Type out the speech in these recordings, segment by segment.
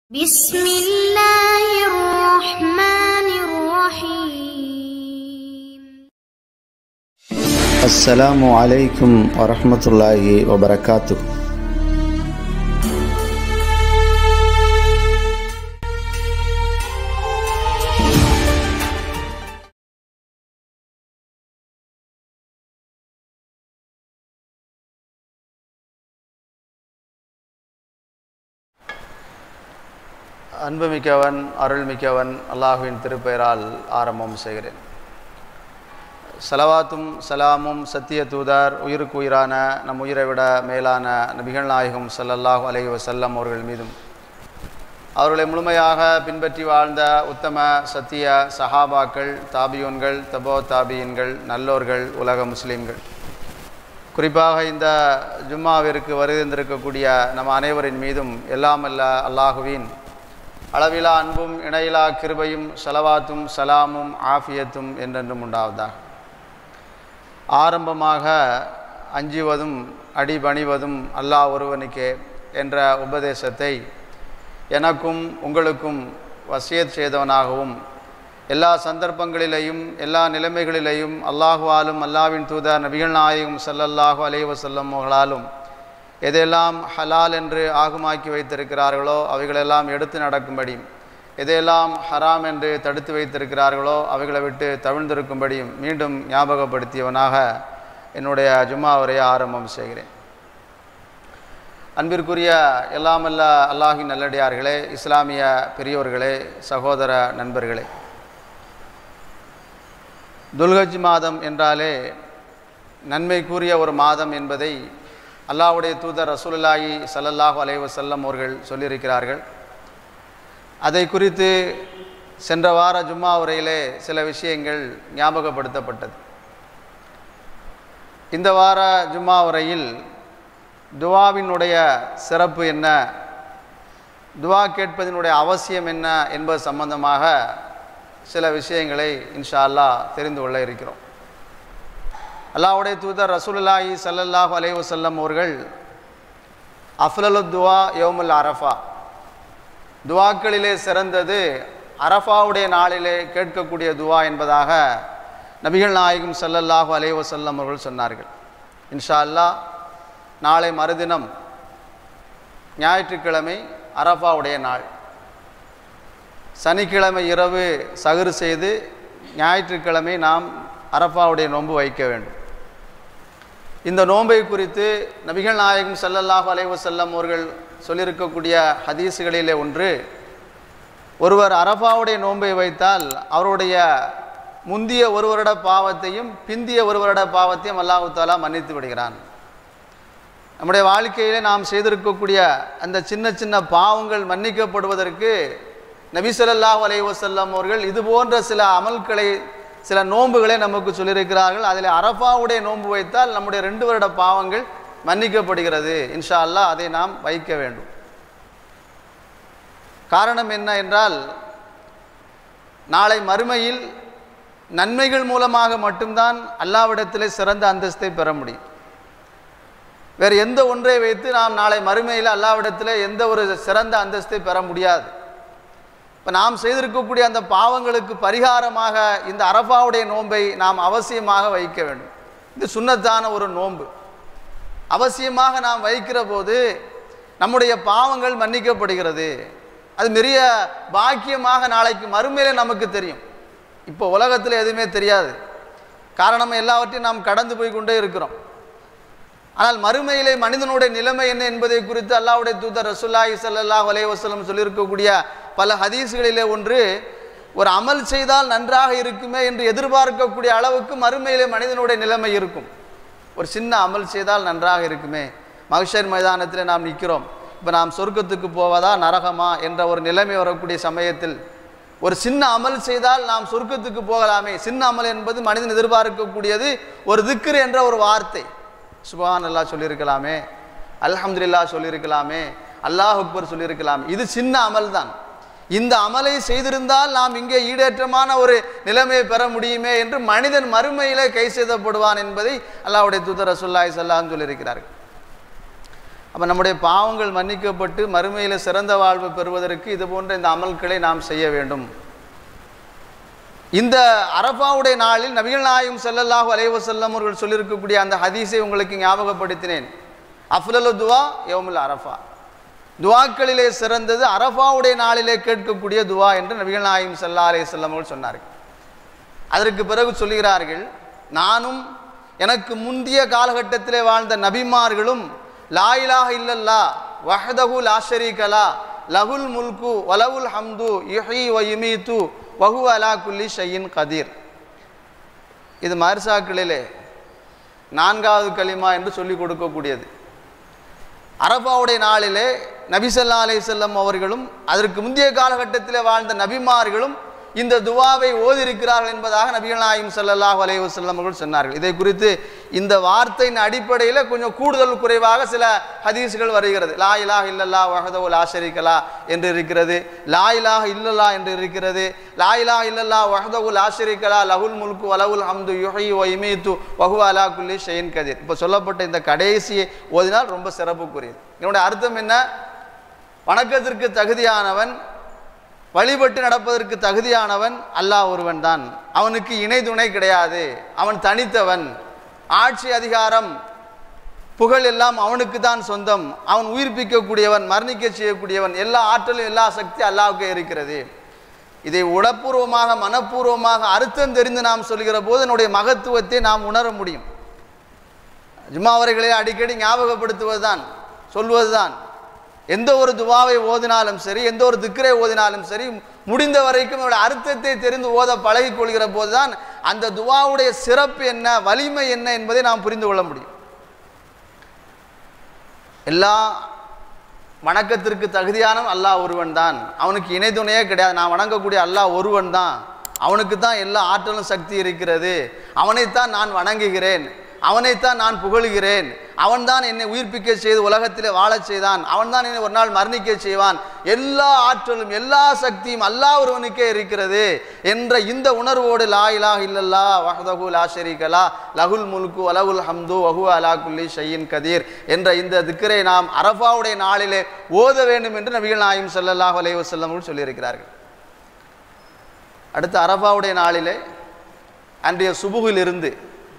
بسم الله الرحمن الرحيم السلام عليكم ورحمة الله وبركاته அன்புமிக்கவன் அருள்மிக்கவன் அல்லாஹுவின் திருப்பெயரால் ஆரம்பம் செய்கிறேன் சலவாத்தும் சலாமும் சத்திய தூதர் உயிருக்கு உயிரான நம் உயிரை விட மேலான நபிகள் நாயகம் ஸல்லல்லாஹு அலைஹி வஸல்லம் அவர்கள் மீதும் அவர்களை முழுமையாக பின்பற்றி வாழ்ந்த உத்தம சத்திய சஹாபாக்கள் தாபியோன்கள் தபோ தாபியன்கள் நல்லோர்கள் உலக முஸ்லீம்கள் குறிப்பாக இந்த ஜும்மாவிற்கு வருகின்றிருக்கக்கூடிய நம் அனைவரின் மீதும் எல்லாமல்ல அல்லாஹுவின் அளவிலா அன்பும் இணையிலா கிருபையும் சலவாத்தும் சலாமும் ஆஃபியத்தும் என்றென்றும் உண்டாவதாக ஆரம்பமாக அஞ்சுவதும் அடிபணிவதும் அல்லாஹ் ஒருவனுக்கே என்ற உபதேசத்தை எனக்கும் உங்களுக்கும் வசியத் செய்தவனாகவும் எல்லா சந்தர்ப்பங்களிலேயும் எல்லா நிலைமைகளிலேயும் அல்லாஹுவாலும் அல்லாவின் தூதர் நபிகள் நாயகம் ஸல்லல்லாஹு அலைஹி வஸல்லம் அவர்களாலும் எதையெல்லாம் ஹலால் என்று ஆகுமாக்கி வைத்திருக்கிறார்களோ அவைகளெல்லாம் எடுத்து நடக்கும்படியும் எதையெல்லாம் ஹராம் என்று தடுத்து வைத்திருக்கிறார்களோ அவைகளை விட்டு தவிழ்ந்திருக்கும்படியும் மீண்டும் ஞாபகப்படுத்தியவனாக என்னுடைய ஜும்மா உரையை ஆரம்பம் செய்கிறேன் அன்பிற்குரிய எல்லாமல்ல அல்லாஹின் நல்லடியார்களே இஸ்லாமிய பெரியோர்களே சகோதர நண்பர்களே துல்ஹஜ் மாதம் என்றாலே நன்மைக்குரிய ஒரு மாதம் என்பதை அல்லாஹ்வுடைய தூதர் ரசூலுல்லாஹி ஸல்லல்லாஹு அலைஹி வஸல்லம் அவர்கள் சொல்லியிருக்கிறார்கள் அதை குறித்து சென்ற வார ஜும்மா உரையிலே சில விஷயங்கள் ஞாபகப்படுத்தப்பட்டது இந்த வார ஜும்மா உரையில் துவாவினுடைய சிறப்பு என்ன துவா கேட்பதனுடைய அவசியம் என்ன என்பது சம்பந்தமாக சில விஷயங்களை இன்ஷா அல்லாஹ் தெரிந்து கொள்ள இருக்கிறோம் அல்லாஹ்வுடைய தூதர் ரசூலுல்லாஹி ஸல்லல்லாஹு அலைஹி வஸல்லம் அவர்கள் அஃலலு துவா யோமுல் அரஃபா துவாக்களிலே சிறந்தது அரஃபாவுடைய நாளிலே கேட்கக்கூடிய துவா என்பதாக நபிகள் நாயகம் ஸல்லல்லாஹு அலைஹி வஸல்லம் அவர்கள் சொன்னார்கள் இன்ஷா அல்லாஹ் நாளை மறுதினம் ஞாயிற்றுக்கிழமை அரஃபாவுடைய நாள் சனிக்கிழமை இரவு சகுறு செய்து ஞாயிற்றுக்கிழமை நாம் அரஃபாவுடைய நோன்பு வைக்க வேண்டும் இந்த நோன்பை குறித்து நபிகள் நாயகம் ஸல்லல்லாஹு அலைஹி வஸல்லம் அவர்கள் சொல்லியிருக்கக்கூடிய ஹதீஸுகளிலே ஒன்று ஒருவர் அரஃபாவுடைய நோன்பை வைத்தால் அவருடைய முந்திய ஒரு வருட பாவத்தையும் பிந்திய ஒரு வருட பாவத்தையும் அல்லாஹு தாலா மன்னித்து விடுகிறான் நம்முடைய வாழ்க்கையிலே நாம் செய்திருக்கக்கூடிய அந்த சின்ன சின்ன பாவங்கள் மன்னிக்கப்படுவதற்கு நபி ஸல்லல்லாஹு அலைஹி வஸல்லம் அவர்கள் இது போன்ற சில அமல்களை சில நோன்புகளை நமக்கு சொல்லியிருக்கிறார்கள் அதில் அரஃபாவுடைய நோன்பு வைத்தால் நம்முடைய ரெண்டு வருட பாவங்கள் மன்னிக்கப்படுகிறது இன்ஷா அல்லாஹ் அதை நாம் வைக்க வேண்டும் காரணம் என்ன என்றால் நாளை மறுமையில் நன்மைகள் மூலமாக மட்டும்தான் அல்லாவிடத்திலே சிறந்த அந்தஸ்தை பெற முடியும் வேறு எந்த ஒன்றை வைத்து நாம் நாளை மறுமையில் அல்லாவிடத்தில் எந்த ஒரு சிறந்த அந்தஸ்தை பெற முடியாது இப்போ நாம் செய்திருக்கக்கூடிய அந்த பாவங்களுக்கு பரிகாரமாக இந்த அரபாவுடைய நோன்பை நாம் அவசியமாக வைக்க வேண்டும் இது சுண்ணத்தான ஒரு நோன்பு அவசியமாக நாம் வைக்கிற போது நம்முடைய பாவங்கள் மன்னிக்கப்படுகிறது அது பெரிய பாக்கியமாக நாளைக்கு மறுமையிலே நமக்கு தெரியும் இப்போ உலகத்தில் எதுவுமே தெரியாது காரணம் எல்லாவற்றையும் நாம் கடந்து போய் கொண்டே இருக்கிறோம் ஆனால் மறுமையிலே மனிதனுடைய நிலைமை என்ன என்பதை குறித்து அல்லாவுடைய தூதர் ரசுல்லாஹி ஸல்லல்லாஹு அலைஹி வஸல்லம் சொல்லியிருக்கக்கூடிய பல ஹதீஸ்களிலே ஒன்று ஒரு அமல் செய்தால் நன்றாக இருக்குமே என்று எதிர்பார்க்கக்கூடிய அளவுக்கு மறுமையிலே மனிதனுடைய நிலைமை இருக்கும் ஒரு சின்ன அமல் செய்தால் நன்றாக இருக்குமே மகிஷர் மைதானத்தில் நாம் நிற்கிறோம் இப்போ நாம் சொர்க்கத்துக்கு போவதா நரகமா என்ற ஒரு நிலைமை வரக்கூடிய சமயத்தில் ஒரு சின்ன அமல் செய்தால் நாம் சொர்க்கத்துக்கு போகலாமே சின்ன அமல் என்பது மனிதன் எதிர்பார்க்கக்கூடியது ஒரு திக்ரு என்ற ஒரு வார்த்தை சுபான் அல்லா சொல்லியிருக்கலாமே அல்ஹம்துலில்லா சொல்லியிருக்கலாமே அல்லாஹ் அக்பர் சொல்லியிருக்கலாமே இது சின்ன அமல் தான் இந்த அமலை செய்திருந்தால் நாம் இங்கே ஈடேற்றமான ஒரு நிலைமையை பெற முடியுமே என்று மனிதன் மறுமையிலே கை செய்தப்படுவான் என்பதை அல்லாஹ்வுடைய தூதர் ரசுல்லாய் சொல்லான்னு சொல்லியிருக்கிறார்கள் அப்போ நம்முடைய பாவங்கள் மன்னிக்கப்பட்டு மறுமையில் சிறந்த வாழ்வு பெறுவதற்கு இது போன்ற இந்த அமல்களை நாம் செய்ய வேண்டும் இந்த அரபாவுடைய நாளில் நபிகள் நாயகம் ஸல்லல்லாஹு அலைஹி வஸல்லம் அவர்கள் சொல்லியிருக்கக்கூடிய அந்த ஹதீஸை உங்களுக்கு ஞாபகப்படுத்தினேன் அஃலலு துவா யௌமுல் அரஃபா துவாக்களிலே சிறந்தது அரஃபாவுடைய நாளிலே கேட்கக்கூடிய துவா என்று நபிகள் நாயகம் ஸல்லல்லாஹு அலைஹி வஸல்லம் அவர்கள் சொன்னார்கள் அதற்கு பிறகு சொல்கிறார்கள் நானும் எனக்கு முந்திய காலகட்டத்திலே வாழ்ந்த நபிமார்களும் லா இலாஹ இல்லல்லா வஹதஹு லா ஷரீகலா லகுல் முல்கு வலவுல் ஹம்து யுஹி வ யுமீத்து வஹு அலா குல்லி ஷையின் கதீர் இது மர்சாக்களிலே நான்காவது கலிமா என்று சொல்லிக் கொடுக்கக்கூடியது அரபாவுடைய நாளிலே நபிசல்லா அலைஹிஸ்ஸல்லம் அவர்களும் அதற்கு முந்தைய காலகட்டத்தில் வாழ்ந்த நபிமார்களும் இந்த துவாவை ஓதியிருக்கிறார்கள் என்பதாக நபிகள் நாயகம் ஸல்லல்லாஹு அலைஹி வஸல்லம் அவர்கள் சொன்னார்கள் இதை குறித்து இந்த வார்த்தையின் அடிப்படையில் கொஞ்சம் கூடுதல் குறைவாக சில ஹதீஸ்கள் வருகிறது லா இலாஹ இல்லல்லா வஹதஹு லா ஷரீகலா என்று இருக்கிறது லா இலாஹ இல்லல்லா என்று இருக்கிறது லா இலாஹ இல்லல்லா வஹதஹு லா ஷரீகலா லஹுல் முல்கு வலவுல் ஹம்து யுஹி வ யுமீத்து வஹு அலா குல்லி ஷையின் கதீர் இப்போ சொல்லப்பட்ட இந்த கடைசியை ஓதினால் ரொம்ப சிறப்புக்குரியது இதனுடைய அர்த்தம் என்ன வணக்கத்திற்கு தகுதியானவன் வழிபட்டு நடப்பதற்கு தகுதியானவன் அல்லாஹ் ஒருவன் தான் அவனுக்கு இணை துணை கிடையாது அவன் தனித்தவன் ஆட்சி அதிகாரம் புகழ் எல்லாம் அவனுக்கு தான் சொந்தம் அவன் உயிர்ப்பிக்கக்கூடியவன் மரணிக்க செய்யக்கூடியவன் எல்லா ஆற்றலும் எல்லா சக்தி அல்லாவுக்கே இருக்கிறது இதை உடப்பூர்வமாக மனப்பூர்வமாக அர்த்தம் தெரிந்து நாம் சொல்கிற போது என்னுடைய மகத்துவத்தை நாம் உணர முடியும் ஜும்மாவரைகளை அடிக்கடி ஞாபகப்படுத்துவதுதான் சொல்வதுதான் எந்த ஒரு துவாவை ஓதினாலும் சரி எந்த ஒரு திக்கரை ஓதினாலும் சரி முடிந்த வரைக்கும் அதோட அர்த்தத்தை தெரிந்து ஓத பழகிக் கொள்கிற போதுதான் அந்த துவாவுடைய சிறப்பு என்ன வலிமை என்ன என்பதை நாம் புரிந்து கொள்ள முடியும் எல்லா வணக்கத்திற்கு தகுதியானவன் அல்லாஹ் ஒருவன் தான் அவனுக்கு இணை துணையே கிடையாது நான் வணங்கக்கூடிய அல்லாஹ் ஒருவன் தான் அவனுக்கு தான் எல்லா ஆற்றலும் சக்தி இருக்கிறது அவனைத்தான் நான் வணங்குகிறேன் அவனைத்தான் நான் புகழுகிறேன் அவன்தான் என்னை உயிர்ப்பிக்க செய்து உலகத்திலே வாழச் செய்தான் அவன்தான் என்னை ஒரு நாள் மரணிக்க செய்வான் எல்லா ஆற்றலும் எல்லா சக்தியும் அல்லாஹ் ஒருவனுக்கே இருக்கிறது என்ற இந்த உணர்வோடு லா இலாஹ இல்லல்லா வஹதஹு லா ஷரீகலா லகுல் முல்கு வலகுல் ஹம்து வஹு அலா குல்லி ஷையின் கதீர் என்ற இந்த திக்கரை நாம் அரஃபாவுடைய நாளிலே ஓத வேண்டும் என்று நபிகள் நாயும் ஸல்லல்லாஹு அலைஹி வஸல்லம் அவர்கள் சொல்லியிருக்கிறார்கள் அடுத்து அரஃபாவுடைய நாளிலே அன்றைய சுபுகிலிருந்து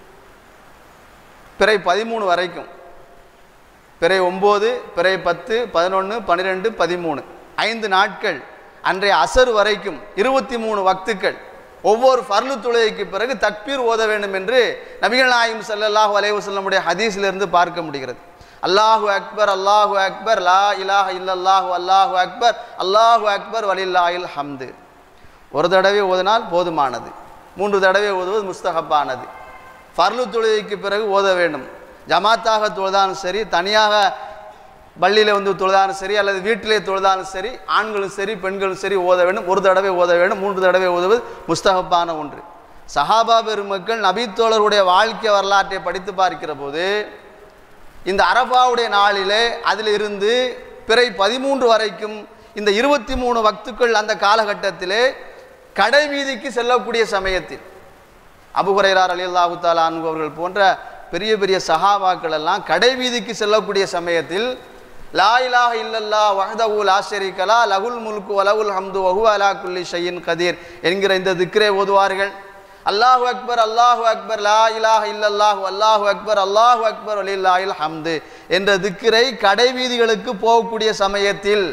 பிறை பதிமூணு வரைக்கும் பிறை ஒம்பது பிறை பத்து பதினொன்று பன்னிரெண்டு பதிமூணு ஐந்து நாட்கள் அன்றைய அசர் வரைக்கும் இருபத்தி மூணு வக்துக்கள் ஒவ்வொரு ஃபர்லு தொழுகைக்கு பிறகு தக்பீர் ஓத வேண்டும் என்று நபிகள் நாயும் ஸல்லல்லாஹு அலைஹி வஸல்லமுடைய ஹதீஸிலிருந்து பார்க்க முடிகிறது அல்லாஹு அக்பர் அல்லாஹு அக்பர் லா இலாஹ இல்லல்லாஹு அல்லாஹு அக்பர் அல்லாஹு அக்பர் வலில்லாஹில் ஹம்து ஒரு தடவை ஓதினால் போதுமானது மூன்று தடவை ஓதுவது முஸ்தகப்பானது ஃபர்லு தொழுகைக்கு பிறகு ஓத வேண்டும் ஜமாத்தாக தொழுதாலும் சரி தனியாக பள்ளியில் வந்து தொழுதாலும் சரி அல்லது வீட்டிலே தொழுதாலும் சரி ஆண்களும் சரி பெண்களும் சரி ஓத வேண்டும் ஒரு தடவை ஓத வேண்டும் மூன்று தடவை ஓதுவது முஸ்தகப்பான ஒன்று சஹாபா பெருமக்கள் நபித்தோழருடைய வாழ்க்கை வரலாற்றை படித்து பார்க்கிற போது இந்த அரபாவுடைய நாளிலே அதில் இருந்து பிறை பதிமூன்று வரைக்கும் இந்த இருபத்தி மூணு வக்துக்கள் அந்த காலகட்டத்திலே கடை வீதிக்கு செல்லக்கூடிய சமயத்தில் அபுஹுரைரார் அலி அல்லாஹு தாலா அவர்கள் போன்ற பெரிய பெரிய சஹாபாக்கள் எல்லாம் கடை வீதிக்கு செல்லக்கூடிய சமயத்தில் லா இலாஹ இல்லல்லா வஹதஹு லா ஷரீகலா லகுல் முல்கு வலகுல் ஹம்து வஹு அலா குல்லி ஷையின் கதீர் என்கிற இந்த திக்ரே ஓதுவார்கள் அல்லாஹு அக்பர் அல்லாஹு அக்பர் லா இலாஹ இல்லல்லாஹு அல்லாஹு அக்பர் அல்லாஹு அக்பர் அலில்லாஹில் ஹம்து என்ற திக்ரை கடை வீதிகளுக்கு போகக்கூடிய சமயத்தில்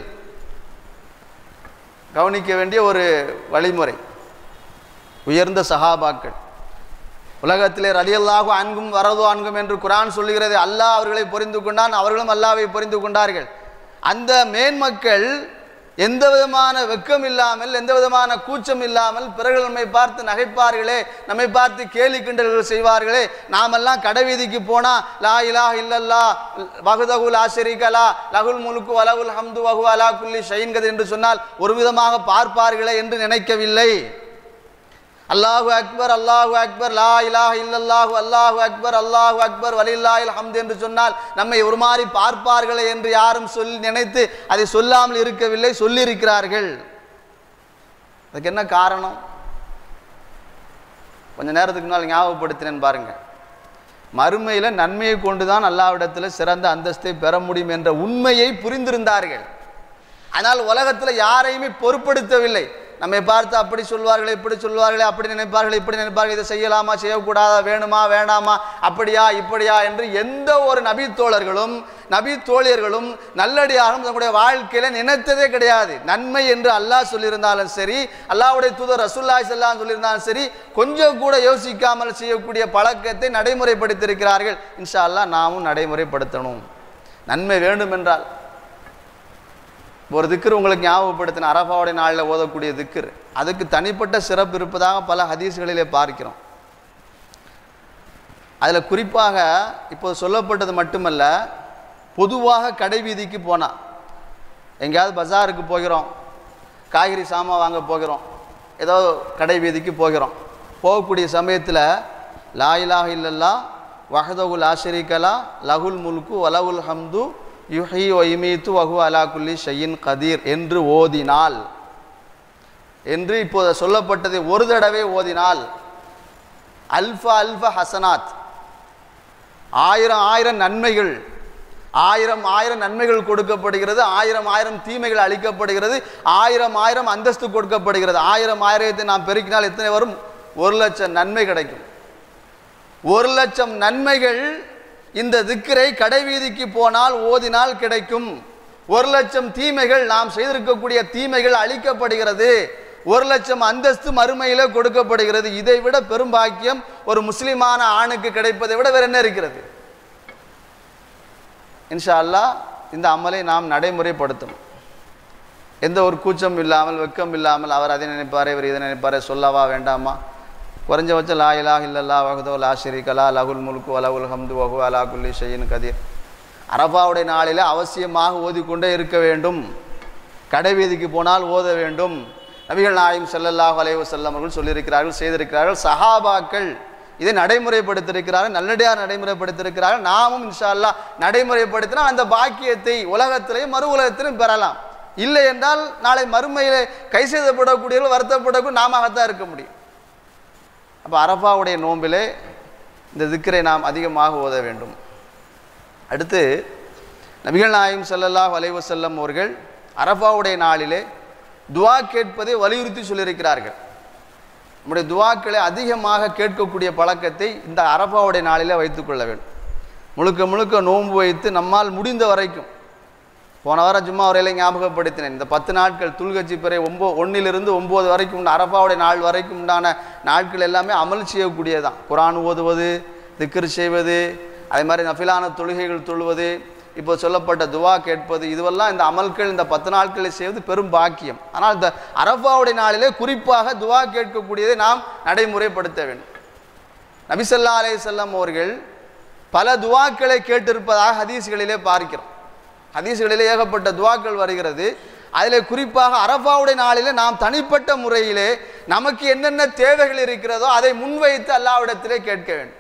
கவனிக்க வேண்டிய ஒரு வழிமுறை உயர்ந்த சஹாபாக்கள் உலகத்திலே ரலியல்லாஹு அன்கும் வரது அன்கும் என்று குரான் சொல்லுகிறது அல்லாஹ் அவர்களை புரிந்து கொண்டான் அவர்களும் அல்லாவை புரிந்து கொண்டார்கள் அந்த மேன்மக்கள் எந்த விதமான வெக்கம் இல்லாமல் எந்த விதமான கூச்சம் இல்லாமல் பிறகு நம்மை பார்த்து நகைப்பார்களே நம்மை பார்த்து கேலி கிண்டல்கள் செய்வார்களே நாமெல்லாம் கடைவீதிக்கு போனா லா இலாஹ இல்லல்லா வகுதகு லா ஷரீகலா லகுல் முலுக்கு வலகுல் ஹம்து வகு அலா குல்லி ஷைன்கது என்று சொன்னால் ஒரு விதமாக பார்ப்பார்களே என்று நினைக்கவில்லை அல்லாஹு அக்பர் அல்லாஹு அக்பர் லா இலாஹ இல்லல்லாஹு அல்லாஹு அக்பர் அல்லாஹு அக்பர் வலில்லாஹில் ஹம்த் என்று சொன்னால் நம்மை ஒரு மாதிரி பார்ப்பார்களே என்று யாரும் சொல்லி நினைத்து அதை சொல்லாமல் இருக்கவில்லை சொல்லியிருக்கிறார்கள் அதுக்கு என்ன காரணம் கொஞ்ச நேரத்துக்கு முன்னால் ஞாபகப்படுத்தினேன் பாருங்க மறுமையில் நன்மையை கொண்டு தான் அல்லாவிடத்தில் சிறந்த அந்தஸ்தை பெற முடியும் என்ற உண்மையை புரிந்திருந்தார்கள் ஆனால் உலகத்தில் யாரையுமே பொருட்படுத்தவில்லை நம்மை பார்த்து அப்படி சொல்வார்களே இப்படி சொல்வார்களே அப்படி நினைப்பார்கள் இப்படி நினைப்பார்கள் இதை செய்யலாமா செய்யக்கூடாதா வேணுமா வேணாமா அப்படியா இப்படியா என்று எந்த ஒரு நபி தோழர்களும் நபி தோழியர்களும் நல்லடியாரும் தங்களுடைய வாழ்க்கையில நினைத்ததே கிடையாது நன்மை என்று அல்லாஹ் சொல்லியிருந்தாலும் சரி அல்லாஹ்வுடைய தூதர் ரசூல்லாய் செல்லாம் சொல்லியிருந்தாலும் சரி கொஞ்சம் கூட யோசிக்காமல் செய்யக்கூடிய பழக்கத்தை நடைமுறைப்படுத்தியிருக்கிறார்கள் இன்ஷா அல்லாஹ் நாமும் நடைமுறைப்படுத்தணும் நன்மை வேண்டும் என்றால் ஒரு திக்கர் உங்களுக்கு ஞாபகப்படுத்தின அரபாவுடைய நாளில் ஓதக்கூடிய திக்கர் அதுக்கு தனிப்பட்ட சிறப்பு இருப்பதாக பல ஹதீஸ்களிலே பார்க்கிறோம் அதில் குறிப்பாக இப்போ சொல்லப்பட்டது மட்டுமல்ல பொதுவாக கடை வீதிக்கு போனால் எங்கேயாவது பஜாருக்கு போகிறோம் காய்கறி சாமான் வாங்க போகிறோம் ஏதோ கடை வீதிக்கு போகிறோம் போகக்கூடிய சமயத்தில் லா இலாஹ இல்லல்லா வஹதகுல் ஆஷரிகலா லகுல் முல்கு வலகுல் ஹம்து யுஹி ஒய்மீத்து வஹு அலா குல்லி ஷையின் கதீர் என்று ஓதினால் என்று இப்போது சொல்லப்பட்டதை ஒரு தடவை ஓதினால் அல்ஃபா அல்ஃபா ஹசனாத் ஆயிரம் ஆயிரம் நன்மைகள் ஆயிரம் ஆயிரம் நன்மைகள் கொடுக்கப்படுகிறது ஆயிரம் ஆயிரம் தீமைகள் அளிக்கப்படுகிறது ஆயிரம் ஆயிரம் அந்தஸ்து கொடுக்கப்படுகிறது ஆயிரம் ஆயிரத்தை நாம் பெருக்கினால் எத்தனை வரும் ஒரு லட்சம் நன்மை கிடைக்கும் ஒரு லட்சம் நன்மைகள் இந்த திக்கரை கடைவீதிக்கு போனால் ஓதினால் கிடைக்கும் ஒரு லட்சம் தீமைகள் நாம் செய்திருக்கக்கூடிய தீமைகள் அழிக்கப்படுகிறது ஒரு லட்சம் அந்தஸ்து மறுமையில கொடுக்கப்படுகிறது இதை விட பெரும் பாக்கியம் ஒரு முஸ்லிமான ஆணுக்கு கிடைப்பதை விட வேற என்ன இருக்கிறது இன்ஷா அல்லாஹ் இந்த அமலை நாம் நடைமுறைப்படுத்தணும் எந்த ஒரு கூச்சம் இல்லாமல் வெக்கம் இல்லாமல் அவர் அதை நினைப்பாரே இவர் இதை நினைப்பாரே சொல்லவா வேண்டாமா குறைஞ்சபட்சம் லா இலாஹ இல்லல்லா வஹதோ லா ஷரீகலா லகுல் முல்கு வலகுல் ஹம்து வஹு அலா குல்லி ஷையின் கதீர் அரபாவுடைய நாளில் அவசியமாக ஓதிக்கொண்டே இருக்க வேண்டும் கடைவீதிக்கு போனால் ஓத வேண்டும் நபிகள் நாயம் ஸல்லல்லாஹு அலைஹி வஸல்லம் அவர்கள் சொல்லியிருக்கிறார்கள் செய்திருக்கிறார்கள் சஹாபாக்கள் இதை நடைமுறைப்படுத்தியிருக்கிறார்கள் நல்லடியார் நடைமுறைப்படுத்தியிருக்கிறார்கள் நாமும் இன்ஷா அல்லாஹ் நடைமுறைப்படுத்தினால் அந்த பாக்கியத்தை உலகத்திலேயும் மறு உலகத்திலும் பெறலாம் இல்லை என்றால் நாளை மறுமையிலே கை செய்தப்படக்கூடியவர்கள் வருத்தப்படக்கூடிய நாமத்தான் இருக்க முடியும் அப்போ அரபாவுடைய நோம்பிலே இந்த திக்கரை நாம் அதிகமாக ஓத வேண்டும் அடுத்து நபிகள் நாயம் ஸல்லல்லாஹு அலைஹி வஸல்லம் அவர்கள் அரபாவுடைய நாளிலே துவா கேட்பதை வலியுறுத்தி சொல்லியிருக்கிறார்கள் நம்முடைய துவாக்களை அதிகமாக கேட்கக்கூடிய பழக்கத்தை இந்த அரபாவுடைய நாளிலே வைத்துக்கொள்ள வேண்டும் முழுக்க முழுக்க நோன்பு வைத்து நம்மால் முடிந்த வரைக்கும் போன வாரம் சும்மா வரையில ஞாபகப்படுத்தினேன் இந்த பத்து நாட்கள் துல்கட்சி பிறை ஒம்போ ஒன்றிலிருந்து ஒம்பது வரைக்கும் உண்ட அரபாவுடைய நாள் வரைக்கும் உண்டான நாட்கள் எல்லாமே அமல் செய்யக்கூடியதான் குரான் ஓதுவது திக்ர் செய்வது அதே மாதிரி நஃபிலான தொழுகைகள் தொழுவது இப்போ சொல்லப்பட்ட துவா கேட்பது இதுவெல்லாம் இந்த அமல்கள் இந்த பத்து நாட்களில் செய்வது பெரும் பாக்கியம் ஆனால் இந்த அரபாவுடைய நாளிலே குறிப்பாக துவா கேட்கக்கூடியதை நாம் நடைமுறைப்படுத்த வேண்டும் நபிசல்லா அலைஹிஸ்ஸல்லாம் அவர்கள் பல துவாக்களை கேட்டிருப்பதாக ஹதீஸ்களிலே பார்க்கிறோம் ஹதீஸ்களிலே ஏகப்பட்ட துவாக்கள் வருகிறது அதில் குறிப்பாக அரபாவுடைய நாளிலே நாம் தனிப்பட்ட முறையிலே நமக்கு என்னென்ன தேவைகள் இருக்கிறதோ அதை முன்வைத்து அல்லாவிடத்திலே கேட்க வேண்டும்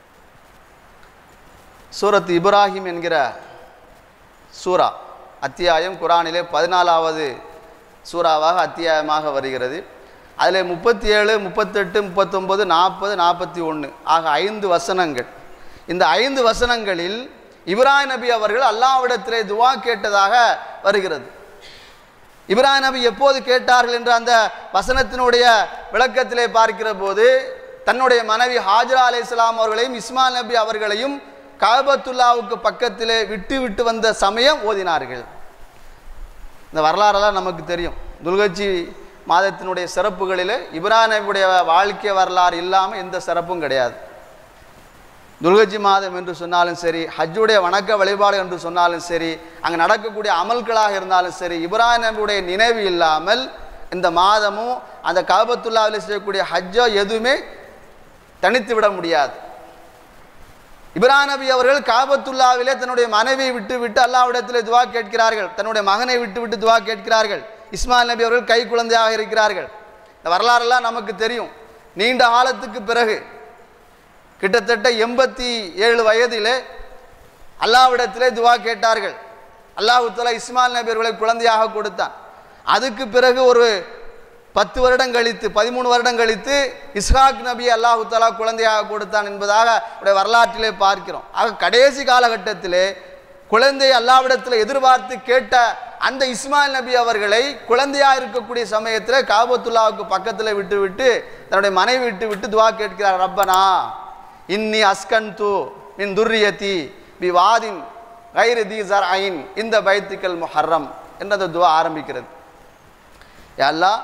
சூரத் இப்ராஹிம் என்கிற சூரா அத்தியாயம் குரானிலே பதினாலாவது சூறாவாக அத்தியாயமாக வருகிறது அதில் முப்பத்தி ஏழு முப்பத்தெட்டு முப்பத்தொம்பது நாற்பது நாற்பத்தி ஒன்று ஆக ஐந்து வசனங்கள் இந்த ஐந்து வசனங்களில் இப்ராஹிம் நபி அவர்கள் அல்லாவிடத்திலே துவா கேட்டதாக வருகிறது இப்ராஹிம் நபி எப்போது கேட்டார்கள் என்ற அந்த வசனத்தினுடைய விளக்கத்திலே பார்க்கிற போது தன்னுடைய மனைவி ஹாஜரா அலை அவர்களையும் இஸ்மாயில் நபி அவர்களையும் காபத்துல்லாவுக்கு பக்கத்திலே விட்டு விட்டு வந்த சமயம் ஓதினார்கள் இந்த வரலாறெல்லாம் நமக்கு தெரியும் துல்கச்சி மாதத்தினுடைய சிறப்புகளில் இப்ராஹிம் நபியுடைய வாழ்க்கை வரலாறு இல்லாமல் எந்த சிறப்பும் கிடையாது துல்கஜி மாதம் என்று சொன்னாலும் சரி ஹஜ்ஜுடைய வணக்க வழிபாடு என்று சொன்னாலும் சரி அங்கே நடக்கக்கூடிய அமல்களாக இருந்தாலும் சரி இப்ராஹிம் நபியுடைய நினைவு இல்லாமல் இந்த மாதமும் அந்த காபத்துல்லாவில் செய்யக்கூடிய ஹஜ்ஜோ எதுவுமே தனித்து விட முடியாது இப்ராஹிம் நபி அவர்கள் காபத்துல்லாவிலே தன்னுடைய மனைவியை விட்டு விட்டு அல்லாவிடத்தில் துவா கேட்கிறார்கள் தன்னுடைய மகனை விட்டு விட்டு துவா கேட்கிறார்கள் இஸ்மாயில் நபி அவர்கள் கை குழந்தையாக இருக்கிறார்கள் இந்த வரலாறெல்லாம் நமக்கு தெரியும் நீண்ட காலத்துக்கு பிறகு கிட்டத்தட்ட எண்பத்தி ஏழு வயதிலே அல்லாவிடத்திலே துவா கேட்டார்கள் அல்லாஹு தலா இஸ்மாயில் நபி அவர்களை குழந்தையாக கொடுத்தான் அதுக்கு பிறகு ஒரு பத்து வருடம் கழித்து பதிமூணு வருடம் கழித்து இஸ்ஹாக் நபி அல்லாஹு தஆலா குழந்தையாக கொடுத்தான் என்பதாக அவருடைய வரலாற்றிலே பார்க்கிறோம் ஆக கடைசி காலகட்டத்திலே குழந்தையை அல்லாவிடத்தில் எதிர்பார்த்து கேட்ட அந்த இஸ்மாயில் நபி அவர்களை குழந்தையாக இருக்கக்கூடிய சமயத்தில் காபத்துல்லாவுக்கு பக்கத்தில் விட்டு விட்டு தன்னுடைய மனைவி விட்டு விட்டு துவா கேட்கிறார் ரப்பனா இன்னி அஸ்கன்து மின் துர்ரியதி பி வாதின் கைரு தி ஐன் இந்த பைத்துக்கள் முஹர்ரம் என்ற அந்த துவா ஆரம்பிக்கிறது யா அல்லாஹ்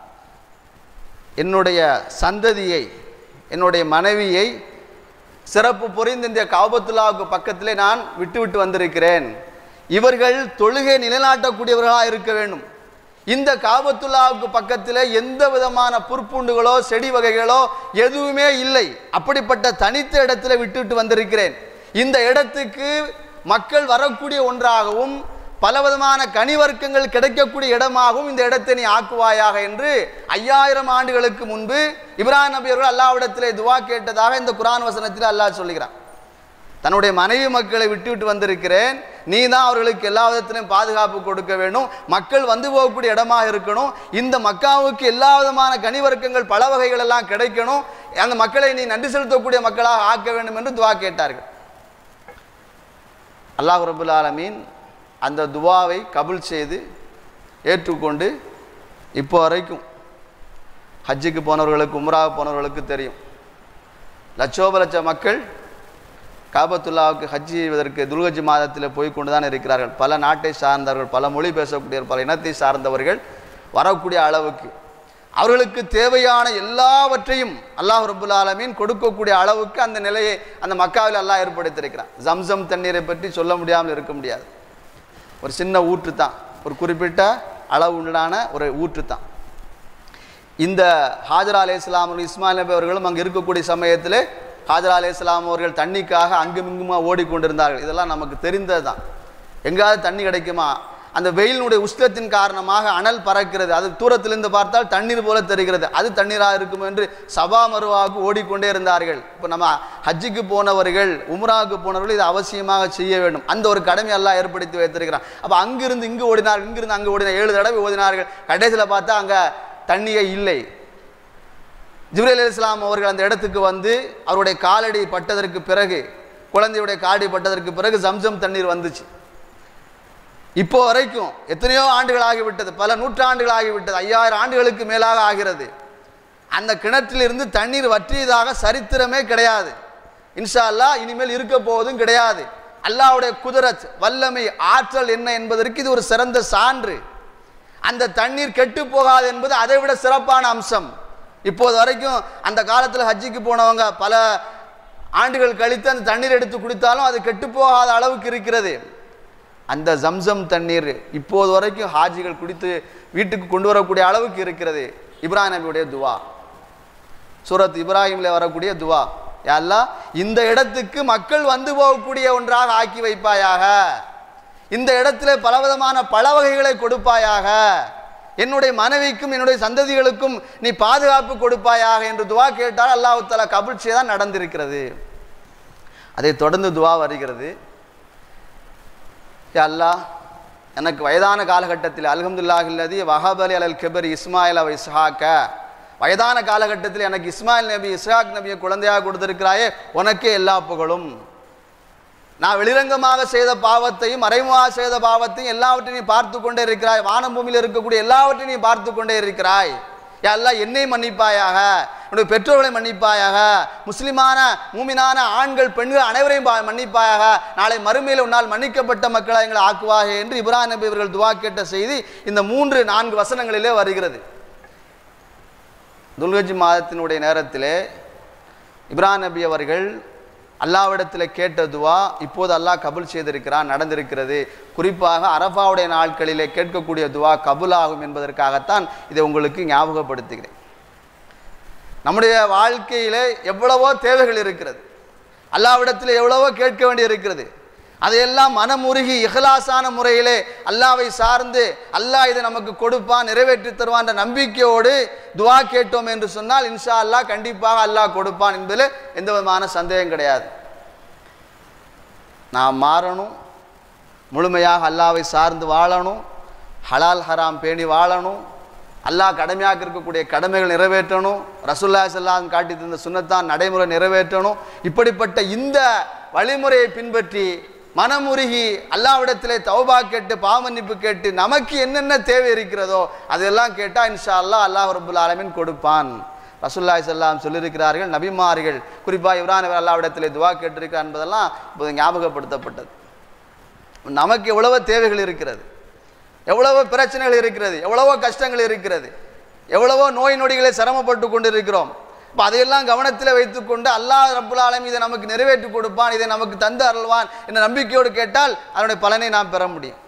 என்னுடைய சந்ததியை என்னுடைய மனைவியை சிறப்பு பொறிந்த இந்த காபத்துல்லாவுக்கு பக்கத்திலே நான் விட்டு விட்டு வந்திருக்கிறேன் இவர்கள் தொழுகை நிலைநாட்டக்கூடியவர்களாக இருக்க வேண்டும் இந்த காபத்துல்லாவுக்கு பக்கத்தில் எந்த விதமான புற்பூண்டுகளோ செடி வகைகளோ எதுவுமே இல்லை அப்படிப்பட்ட தனித்த இடத்துல விட்டுவிட்டு வந்திருக்கிறேன் இந்த இடத்துக்கு மக்கள் வரக்கூடிய ஒன்றாகவும் பலவிதமான கனிவர்க்கங்கள் கிடைக்கக்கூடிய இடமாகவும் இந்த இடத்தை நீ ஆக்குவாயாக என்று ஐயாயிரம் ஆண்டுகளுக்கு முன்பு இப்ராஹிம் நபி அவர்கள் அல்லாவிடத்திலே துவா கேட்டதாக இந்த குரான் வசனத்தில் அல்லாஹ் சொல்லுகிறான் தன்னுடைய மனைவி மக்களை விட்டுவிட்டு வந்திருக்கிறேன் நீ தான் அவர்களுக்கு எல்லா விதத்திலும் பாதுகாப்பு கொடுக்க வேண்டும் மக்கள் வந்து போகக்கூடிய இடமா இருக்கணும் இந்த மக்காவுக்கு எல்லா விதமான கனிவர்க்கங்கள் பல வகைகள் எல்லாம் கிடைக்கணும் அந்த மக்களை நீ நன்றி செலுத்தக்கூடிய மக்களாக ஆக்க வேண்டும் என்று துவா கேட்டார்கள் அல்லாஹ் ரபுல் ஆலமீன் அந்த துவாவை கபுல் செய்து ஏற்றுக்கொண்டு இப்போ வரைக்கும் ஹஜ்ஜுக்கு போனவர்களுக்கு உம்ராவுக்கு போனவர்களுக்கு தெரியும் லட்சோப லட்ச மக்கள் காபத்துல்லாவுக்கு ஹஜ் செய்வதற்கு துல்கஜ் மாதத்தில் போய் கொண்டு தான் இருக்கிறார்கள் பல நாட்டை சார்ந்தவர்கள் பல மொழி பேசக்கூடிய பல இனத்தை சார்ந்தவர்கள் வரக்கூடிய அளவுக்கு அவர்களுக்கு தேவையான எல்லாவற்றையும் அல்லாஹ் ரபுல் ஆலமீன் கொடுக்கக்கூடிய அளவுக்கு அந்த நிலையை அந்த மக்காவில் அல்லாஹ் ஏற்படுத்தியிருக்கிறான் ஜம்சம் தண்ணீரை பற்றி சொல்ல முடியாமல் இருக்க முடியாது ஒரு சின்ன ஊற்று தான் ஒரு குறிப்பிட்ட அளவு உண்டான ஒரு ஊற்று தான் இந்த ஹாஜரா அலே இஸ்லாம் இஸ்மாயில் நபி அவர்களும் அங்கே இருக்கக்கூடிய சமயத்தில் ஹாஜரா அலே இஸ்லாம் அவர்கள் தண்ணிக்காக அங்கும் இங்குமா ஓடிக்கொண்டிருந்தார்கள் இதெல்லாம் நமக்கு தெரிந்தது தான் எங்காவது தண்ணி கிடைக்குமா அந்த வெயிலினுடைய உஷ்ணத்தின் காரணமாக அனல் பறக்கிறது அது தூரத்திலிருந்து பார்த்தால் தண்ணீர் போல தெரிகிறது அது தண்ணீராக இருக்கும் என்று சபா மருவாவுக்கு ஓடிக்கொண்டே இருந்தார்கள் இப்போ நம்ம ஹஜ்ஜுக்கு போனவர்கள் உம்ராவுக்கு போனவர்கள் இது அவசியமாக செய்ய வேண்டும் அந்த ஒரு கடமை எல்லாம் ஏற்படுத்தி வைத்திருக்கிறான் அப்போ அங்கிருந்து இங்கு ஓடினார்கள் இங்கிருந்து அங்கு ஓடினார் ஏழு தடவை ஓடினார்கள் கடைசியில் பார்த்தா அங்கே தண்ணியே இல்லை ஜிப்ரேல் அலி இஸ்லாம் அவர்கள் அந்த இடத்துக்கு வந்து அவருடைய காலடி பட்டதற்கு பிறகு குழந்தையுடைய காடி பட்டதற்கு பிறகு ஜம்சம் தண்ணீர் வந்துச்சு இப்போ வரைக்கும் எத்தனையோ ஆண்டுகள் ஆகிவிட்டது பல நூற்றாண்டுகள் ஆகிவிட்டது ஐயாயிரம் ஆண்டுகளுக்கு மேலாக ஆகிறது அந்த கிணற்றிலிருந்து தண்ணீர் வற்றியதாக சரித்திரமே கிடையாது இன்ஷா அல்லாஹ் இனிமேல் இருக்க போவதும் கிடையாது அல்லாஹ்வுடைய குதிரத் வல்லமை ஆற்றல் என்ன என்பதற்கு இது ஒரு சிறந்த சான்று அந்த தண்ணீர் கெட்டு போகாது என்பது அதை விட சிறப்பான அம்சம் இப்போது வரைக்கும் அந்த காலத்தில் ஹஜ்ஜிக்கு போனவங்க பல ஆண்டுகள் கழித்து அந்த தண்ணீர் எடுத்து குடித்தாலும் அது கெட்டு போகாத அளவுக்கு இருக்கிறது அந்த ஜம்சம் தண்ணீர் இப்போது வரைக்கும் ஹாஜிகள் குடித்து வீட்டுக்கு கொண்டு வரக்கூடிய அளவுக்கு இருக்கிறது இப்ராஹிம் நபியுடைய துவா சூரத் இப்ராஹிமில் வரக்கூடிய துவா யா அல்லாஹ் இந்த இடத்துக்கு மக்கள் வந்து போகக்கூடிய ஒன்றாக ஆக்கி வைப்பாயாக இந்த இடத்துல பலவிதமான பல வகைகளை கொடுப்பாயாக என்னுடைய மனைவிக்கும் என்னுடைய சந்ததிகளுக்கும் நீ பாதுகாப்பு கொடுப்பாயாக என்று துவா கேட்டால் அல்லாஹ் தலா கபுல் செய்தான் நடந்திருக்கிறது அதை தொடர்ந்து துவா வருகிறது யா அல்லாஹ் எனக்கு வயதான காலகட்டத்தில் அல்ஹம்துல்லாஹில்லதி வஹபலி அலல் கெபர் இஸ்மாயில் அவ இஸ்ஹாக்க வயதான காலகட்டத்தில் எனக்கு இஸ்மாயில் நபி இஸ்ஹாக் நபியை குழந்தையாக கொடுத்திருக்கிறாயே உனக்கே எல்லா புகழும் நான் வெளிரங்கமாக செய்த பாவத்தையும் மறைமுகமாக செய்த பாவத்தையும் எல்லாவற்றையும் நீ பார்த்து கொண்டே இருக்கிறாய் வானம் பூமியில் இருக்கக்கூடிய எல்லாவற்றையும் நீ பார்த்து கொண்டே இருக்கிறாய் யா அல்லாஹ் என்னை மன்னிப்பாயாக என்னுடைய பெற்றோர்களை மன்னிப்பாயாக முஸ்லிமான மூமினான ஆண்கள் பெண்கள் அனைவரையும் பா- மன்னிப்பாயாக நாளை மறுமையில் உன்னால் மன்னிக்கப்பட்ட மக்களை எங்களை ஆக்குவாக என்று இப்ராஹிம் நபி அவர்கள் துவா கேட்ட செய்தி இந்த மூன்று நான்கு வசனங்களிலே வருகிறது துல்கஜ் மாதத்தினுடைய நேரத்திலே இப்ராஹிம் நபி அவர்கள் அல்லாவிடத்தில் கேட்ட துவா இப்போது அல்லாஹ் கபுல் செய்திருக்கிறான் நடந்திருக்கிறது குறிப்பாக அரஃபாவுடைய நாட்களிலே கேட்கக்கூடிய துவா கபுலாகும் என்பதற்காகத்தான் இதை உங்களுக்கு ஞாபகப்படுத்துகிறேன் நம்முடைய வாழ்க்கையிலே எவ்வளவோ தேவைகள் இருக்கிறது அல்லாவிடத்தில் எவ்வளவோ கேட்க வேண்டி இருக்கிறது அதையெல்லாம் மனமுருகி இஹ்லாசான முறையிலே அல்லாவை சார்ந்து அல்லாஹ் இதை நமக்கு கொடுப்பான் நிறைவேற்றி தருவான் என்ற நம்பிக்கையோடு துவா கேட்டோம் என்று சொன்னால் இன்ஷா அல்லாஹ் கண்டிப்பாக அல்லாஹ் கொடுப்பான் என்பதில் எந்த விதமான சந்தேகம் கிடையாது நாம் மாறணும் முழுமையாக அல்லாவை சார்ந்து வாழணும் ஹலால் ஹராம் பேணி வாழணும் அல்லாஹ் கடமையாக இருக்கக்கூடிய கடமைகள் நிறைவேற்றணும் ரசுல்லா செல்லாம் காட்டி தந்த சுன்னத்தான் நடைமுறை நிறைவேற்றணும் இப்படிப்பட்ட இந்த வழிமுறையை பின்பற்றி மனமுருகி அல்லாவிடத்திலே தௌபா கேட்டு பாவமன்னிப்பு கேட்டு நமக்கு என்னென்ன தேவை இருக்கிறதோ அதெல்லாம் கேட்டால் இன்ஷா அல்லாஹ் அல்லாஹ் ரபுல் ஆலமீன் கொடுப்பான் ரசுல்லாய் செல்லாம் சொல்லியிருக்கிறார்கள் நபிமார்கள் குறிப்பாக இவரான் அல்லாவிடத்திலே துவா கேட்டிருக்கிறார் என்பதெல்லாம் இப்போது ஞாபகப்படுத்தப்பட்டது நமக்கு எவ்வளவோ தேவைகள் இருக்கிறது எவ்வளவோ பிரச்சனைகள் இருக்கிறது எவ்வளவோ கஷ்டங்கள் இருக்கிறது எவ்வளவோ நோய் நொடிகளை சிரமப்பட்டு கொண்டு இருக்கிறோம் இப்போ அதையெல்லாம் கவனத்தில் வைத்துக்கொண்டு அல்லாஹ் ரப்புல் ஆலமீன் இதை நமக்கு நிறைவேற்றி கொடுப்பான் இதை நமக்கு தந்து அருள்வான் என்ற நம்பிக்கையோடு கேட்டால் அதனுடைய பலனை நாம் பெற முடியும்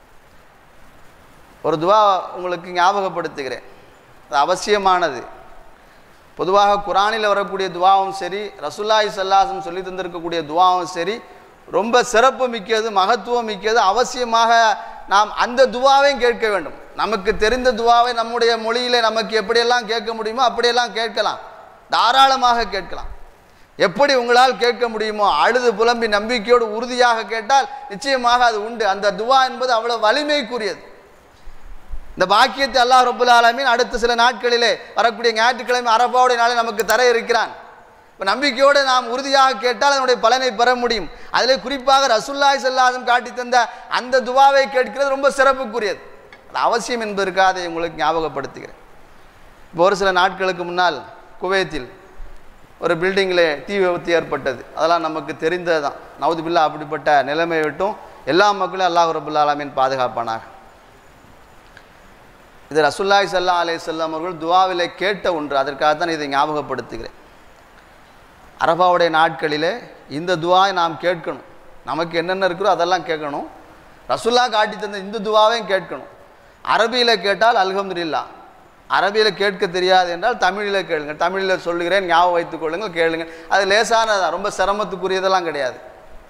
ஒரு துவா உங்களுக்கு ஞாபகப்படுத்துகிறேன் அது அவசியமானது பொதுவாக குரானில் வரக்கூடிய துவாவும் சரி ரசுல்லாய் சல்லாசம் சொல்லி தந்திருக்கக்கூடிய துவாவும் சரி ரொம்ப சிறப்பு மிக்கது மகத்துவம் மிக்கது அவசியமாக நாம் அந்த துவாவையும் கேட்க வேண்டும் நமக்கு தெரிந்த துவாவை நம்முடைய மொழியிலே நமக்கு எப்படியெல்லாம் கேட்க முடியுமோ அப்படியெல்லாம் கேட்கலாம் தாராளமாக கேட்கலாம் எப்படி உங்களால் கேட்க முடியுமோ அழுது புலம்பி நம்பிக்கையோடு உறுதியாக கேட்டால் நிச்சயமாக அது உண்டு அந்த துவா என்பது அவ்வளவு வலிமைக்குரியது இந்த பாக்கியத்தை அல்லாஹ் ரபுல் ஆலமீன் அடுத்த சில நாட்களிலே வரக்கூடிய ஞாயிற்றுக்கிழமை அரபாவுடைய நாளை நமக்கு தர இருக்கிறான் இப்போ நம்பிக்கையோடு நாம் உறுதியாக கேட்டால் அதனுடைய பலனை பெற முடியும் அதில் குறிப்பாக ரசுல்லாய் செல்லாசம் காட்டி தந்த அந்த துவாவை கேட்கிறது ரொம்ப சிறப்புக்குரியது அது அவசியம் என்பதற்காக அதை உங்களுக்கு ஞாபகப்படுத்துகிறேன் இப்போ ஒரு சில நாட்களுக்கு முன்னால் குவைத்தில் ஒரு பில்டிங்கில் தீ விபத்து ஏற்பட்டது அதெல்லாம் நமக்கு தெரிந்தது தான் நவுது பில்லா அப்படிப்பட்ட நிலைமை விட்டும் எல்லா மக்களும் அல்லாஹ் ரபுல்லா ஆலமீன் பாதுகாப்பானாக இது ரசுல்லாய் சல்லா அலே செல்லம் அவர்கள் துவாவிலே கேட்ட ஒன்று அதற்காகத்தான் இதை ஞாபகப்படுத்துகிறேன் அரபாவுடைய நாட்களிலே இந்த துவாவை நாம் கேட்கணும் நமக்கு என்னென்ன இருக்கிறோ அதெல்லாம் கேட்கணும் ரசுல்லா காட்டி தந்த இந்த துவாவையும் கேட்கணும் அரபியில் கேட்டால் அல்ஹம்துலில்லா அரபியில் கேட்க தெரியாது என்றால் தமிழில் கேளுங்க தமிழில் சொல்லுகிறேன் ஞாபகம் வைத்துக் கொள்ளுங்கள் கேளுங்க அது லேசானதான் ரொம்ப சிரமத்துக்குரியதெல்லாம் கிடையாது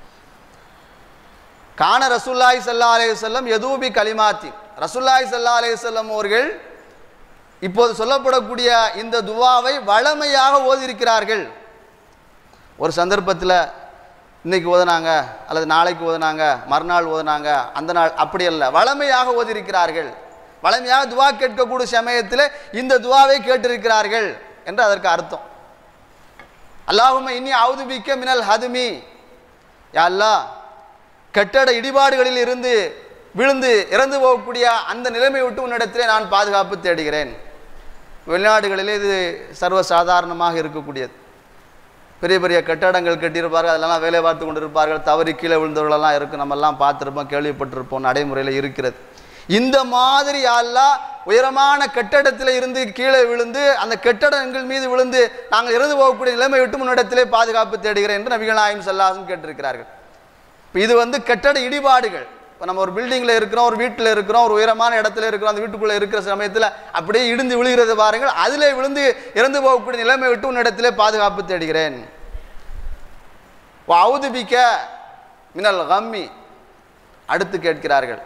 கான ரசுல்லாய் சல்லா அலே செல்லம் எதூபி கலிமாத்தி ரசுல்லாய் சல்லா அலே செல்லம் அவர்கள் இப்போது சொல்லப்படக்கூடிய இந்த துவாவை வளமையாக ஓதியிருக்கிறார்கள் ஒரு சந்தர்ப்பத்தில் இன்னைக்கு ஓதுனாங்க அல்லது நாளைக்கு ஓதுனாங்க மறுநாள் ஓதுனாங்க அந்த நாள் அப்படி அல்ல வளமையாக ஓதியிருக்கிறார்கள் வளமையாக துவா கேட்கக்கூடிய சமயத்தில் இந்த துவாவை கேட்டிருக்கிறார்கள் என்று அதற்கு அர்த்தம் அல்லாஹும இன்னி அவுதுபிக்க மினல் ஹதுமி யா அல்லாஹ் கட்டட இடிபாடுகளில் இருந்து விழுந்து இறந்து போகக்கூடிய அந்த நிலைமை விட்டு உன்னிடத்திலே நான் பாதுகாப்பு தேடுகிறேன் வெளிநாடுகளிலே இது சர்வசாதாரணமாக இருக்கக்கூடியது பெரிய பெரிய கட்டடங்கள் கட்டியிருப்பார்கள் அதெல்லாம் வேலை பார்த்து கொண்டிருப்பார்கள் தவறி கீழே விழுந்தவர்களெல்லாம் இருக்கும் நம்மெல்லாம் பார்த்துருப்போம் கேள்விப்பட்டிருப்போம் நடைமுறையில் இருக்கிறது இந்த மாதிரி அல்லா உயரமான கட்டடத்தில் இருந்து கீழே விழுந்து அந்த கட்டடங்கள் மீது விழுந்து நாங்கள் இறந்து போகக்கூடிய நிலைமை விட்டு முன்னிடத்திலே பாதுகாப்பு தேடுகிறேன் என்று நபிகள் நாயம் சல்லாசம் கேட்டிருக்கிறார்கள் இப்போ இது வந்து கட்டட இடிபாடுகள் இப்போ நம்ம ஒரு பில்டிங்கில் இருக்கிறோம் ஒரு வீட்டில் இருக்கிறோம் ஒரு உயரமான இடத்துல இருக்கிறோம் அந்த வீட்டுக்குள்ளே இருக்கிற சமயத்தில் அப்படியே இடிந்து விழுகிறது பாருங்கள் அதிலே விழுந்து இறந்து போகக்கூடிய நிலைமை விட்டு உன்னிடத்திலே பாதுகாப்பு தேடுகிறேன் அவுதுபிக்க மினல் கம்மி அடுத்து கேட்கிறார்கள்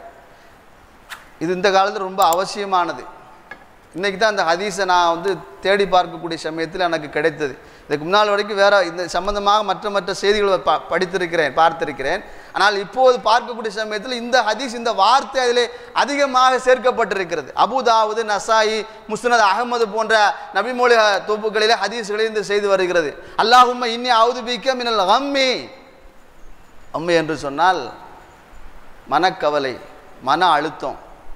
இது இந்த காலத்தில் ரொம்ப அவசியமானது இன்றைக்கி தான் அந்த ஹதீஸை நான் வந்து தேடி பார்க்கக்கூடிய சமயத்தில் எனக்கு கிடைத்தது இதுக்கு முன்னால் வரைக்கும் வேற இந்த சம்பந்தமாக மற்ற மற்ற செய்திகளை ப படித்திருக்கிறேன் பார்த்திருக்கிறேன் ஆனால் இப்போது பார்க்கக்கூடிய சமயத்தில் இந்த ஹதீஸ் இந்த வார்த்தை அதிலே அதிகமாக சேர்க்கப்பட்டிருக்கிறது அபுதாவுது நசாயி முஸ்னத் அகமது போன்ற நபிமொழி தொகுப்புகளிலே ஹதீஸ்களில் இந்த செய்து வருகிறது அல்லாஹும்ம இன்னி அவுதுபிக்க மினல் அம்மி அம்மி என்று சொன்னால் மனக்கவலை மன அழுத்தம்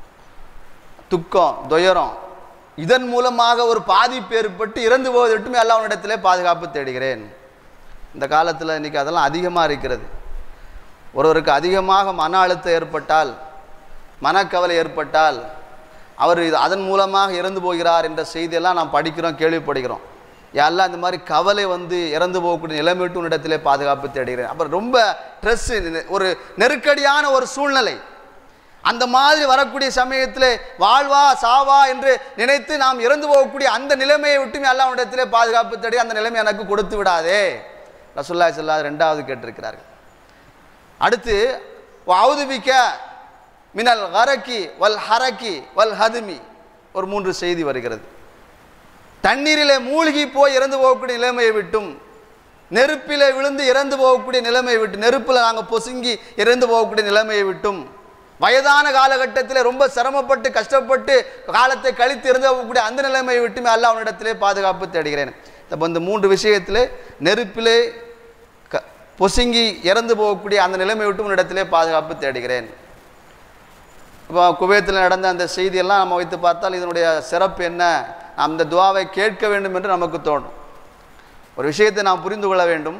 துக்கம் துயரம் இதன் மூலமாக ஒரு பாதிப்பு ஏற்பட்டு இறந்து போவதை விட்டுமே அல்லாஹ்விடத்திலே பாதுகாப்பு தேடுகிறேன் இந்த காலத்தில் இன்றைக்கி அதெல்லாம் அதிகமாக இருக்கிறது ஒருவருக்கு அதிகமாக மன அழுத்தம் ஏற்பட்டால் மனக்கவலை ஏற்பட்டால் அவர் இது அதன் மூலமாக இறந்து போகிறார் என்ற செய்தியெல்லாம் நாம் படிக்கிறோம் கேள்விப்படுகிறோம் யாரெல்லாம் இந்த மாதிரி கவலை வந்து இறந்து போகக்கூடிய நிலைமை விட்டு உன்னிடத்திலே பாதுகாப்பு தேடுகிறேன் அப்புறம் ரொம்ப ஸ்ட்ரெஸ்ஸு ஒரு நெருக்கடியான ஒரு சூழ்நிலை அந்த மாதிரி வரக்கூடிய சமயத்தில் வாழ்வா சாவா என்று நினைத்து நாம் இறந்து போகக்கூடிய அந்த நிலைமையை விட்டுமே அல்லாவிடத்திலே பாதுகாப்பு தேடி அந்த நிலைமை எனக்கு கொடுத்து விடாதே ரசுல்லா சொல்லா ரெண்டாவது கேட்டிருக்கிறார்கள் அடுத்து அவுதுபிக்க மினல் ஹரக்கி வல் ஹரக்கி வல் ஹதுமி ஒரு மூன்று செய்தி வருகிறது தண்ணீரிலே மூழ்கி போய் இறந்து போகக்கூடிய நிலைமையை விட்டும் நெருப்பிலே விழுந்து இறந்து போகக்கூடிய நிலைமையை விட்டு நெருப்பில் நாங்கள் பொசுங்கி இறந்து போகக்கூடிய நிலைமையை விட்டும் வயதான காலகட்டத்தில் ரொம்ப சிரமப்பட்டு கஷ்டப்பட்டு காலத்தை கழித்து இருந்தக்கூடிய அந்த நிலைமையை விட்டுமே அல்ல அவனிடத்திலே பாதுகாப்பு தேடுகிறேன் அப்போ இந்த மூன்று விஷயத்திலே நெருப்பிலே க பொசுங்கி இறந்து போகக்கூடிய அந்த நிலைமை விட்டு உன்னிடத்திலே பாதுகாப்பு தேடுகிறேன் இப்போ குவைத்தில் நடந்த அந்த செய்தியெல்லாம் நம்ம வைத்து பார்த்தால் இதனுடைய சிறப்பு என்ன நாம் இந்த துவாவை கேட்க வேண்டும் என்று நமக்கு தோணும் ஒரு விஷயத்தை நாம் புரிந்து கொள்ள வேண்டும்